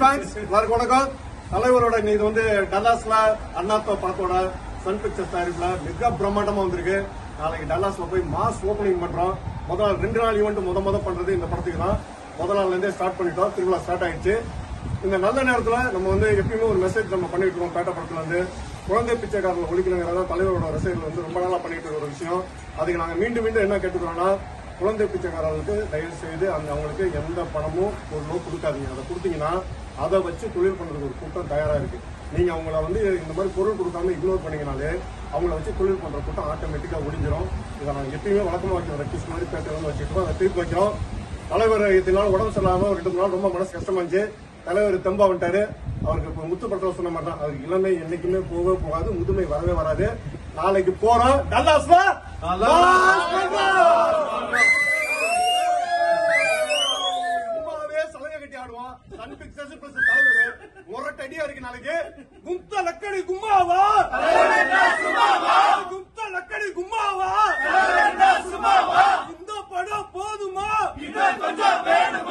fans எல்லாருக்கும் வணக்கம் தலைவரோட இது வந்து டல்லாஸ்ல அண்ணாத்தோ படத்தோட சன் பிக்சர்ஸ் தயாரிப்புல மிக பிரம்மாண்டமா வந்திருக்கு நாளைக்கு டல்லாஸ்ல போய் மாஸ் ஓபனிங் பண்றோம் முதல் நாள் ரெண்டு நாள் ஈவெண்ட் முத முத பண்றது இந்த படத்துக்கு தான் முதல் நாள்ல இருந்தே ஸ்டார்ட் பண்ணிட்டோம் திருவிழா ஸ்டார்ட் ஆயிடுச்சு இந்த நல்ல நேரத்துல நம்ம வந்து எப்பயுமே ஒரு மெசேஜ் நம்ம பண்ணிட்டு இருக்கோம் பேட்ட படத்துல வந்து குழந்தை பிச்சைக்காரர்கள் ஒழிக்கணுங்கிறத தலைவரோட ரசிகர்கள் வந்து ரொம்ப நாளா பண்ணிட்டு இருக்க ஒரு விஷயம் அதுக்கு நாங்க மீண்டும் மீண்டும் என்ன கேட்டுக்கிறோம்னா குழந்தை பிச்சைக்காரர்களுக்கு தயவு செய்து அந்த அவங்களுக்கு எந்த பணமும் பொருளோ கொடுக்காதீங்க அதை கொடுத்தீங்கன்னா அதை வச்சு தொழில் பண்றதுக்கு ஒரு கூட்டம் தயாரா இருக்கு நீங்க அவங்கள வந்து இந்த மாதிரி பொருள் கொடுக்காம இக்னோர் பண்ணீங்கனாலே அவங்கள வச்சு தொழில் பண்ற கூட்டம் ஆட்டோமேட்டிக்கா ஒடிஞ்சிரும் இதை நாங்க எப்பயுமே வழக்கமா வைக்கிறோம் ரெக்வஸ்ட் மாதிரி பேட்டை வந்து வச்சுட்டு அதை திருப்பி வைக்கிறோம் தலைவர் இத்தனை நாள் உடம்பு சரியில்லாம ஒரு ரெண்டு மூணு நாள் ரொம்ப மனசு கஷ்டமா இருந்துச்சு தலைவர் தெம்பா வந்துட்டாரு அவருக்கு இப்ப முத்து படத்துல சொன்ன மாதிரி தான் அவருக்கு இளமை என்னைக்குமே போகவே போகாது முதுமை வரவே வராது நாளைக்கு போறோம் டல்லாஸ்ல சும்மாவே சலங்கை கட்டி ஆடுவான் சன் பிக்சர்ஸ் பிளஸ் தலைவர் முரட்டடியா இருக்கு நாளைக்கு கும்த லக்கடி கும்மாவா கும்த லக்கடி கும்மாவா இந்த படம் போதுமா